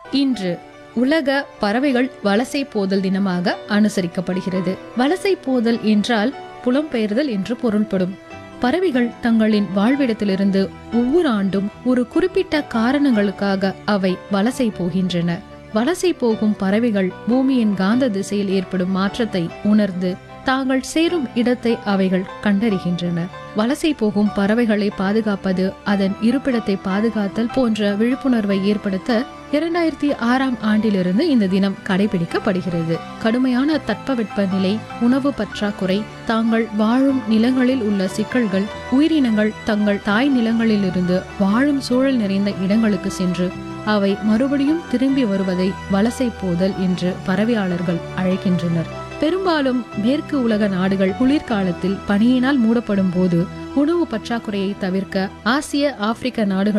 இன்று உலக பறவைகள் வலசை போதல் தினமாக அனுசரிக்கப்படுகிறது வலசை போதல் என்றால் புலம்பெயர்தல் என்று பொருள்படும் பறவைகள் தங்களின் வாழ்விடத்திலிருந்து ஒவ்வொரு ஆண்டும் ஒரு குறிப்பிட்ட காரணங்களுக்காக அவை வலசை போகின்றன வலசை போகும் பறவைகள் பூமியின் காந்த திசையில் ஏற்படும் மாற்றத்தை உணர்ந்து தாங்கள் சேரும் இடத்தை அவைகள் கண்டறிகின்றன வலசை போகும் பறவைகளை பாதுகாப்பது அதன் இருப்பிடத்தை பாதுகாத்தல் போன்ற விழிப்புணர்வை ஏற்படுத்த இரண்டாயிரத்தி ஆறாம் ஆண்டிலிருந்து இந்த தினம் கடைபிடிக்கப்படுகிறது கடுமையான தட்பவெட்ப நிலை உணவு பற்றாக்குறை தாங்கள் வாழும் நிலங்களில் உள்ள சிக்கல்கள் உயிரினங்கள் தங்கள் தாய் நிலங்களிலிருந்து வாழும் சூழல் நிறைந்த இடங்களுக்கு சென்று அவை மறுபடியும் திரும்பி வருவதை வலசை போதல் என்று பறவையாளர்கள் அழைக்கின்றனர் பெரும்பாலும் மேற்கு உலக நாடுகள் குளிர்காலத்தில் பனியினால் மூடப்படும் போது உணவு பற்றாக்குறையை தவிர்க்க ஆசிய ஆப்பிரிக்க நாடுகள்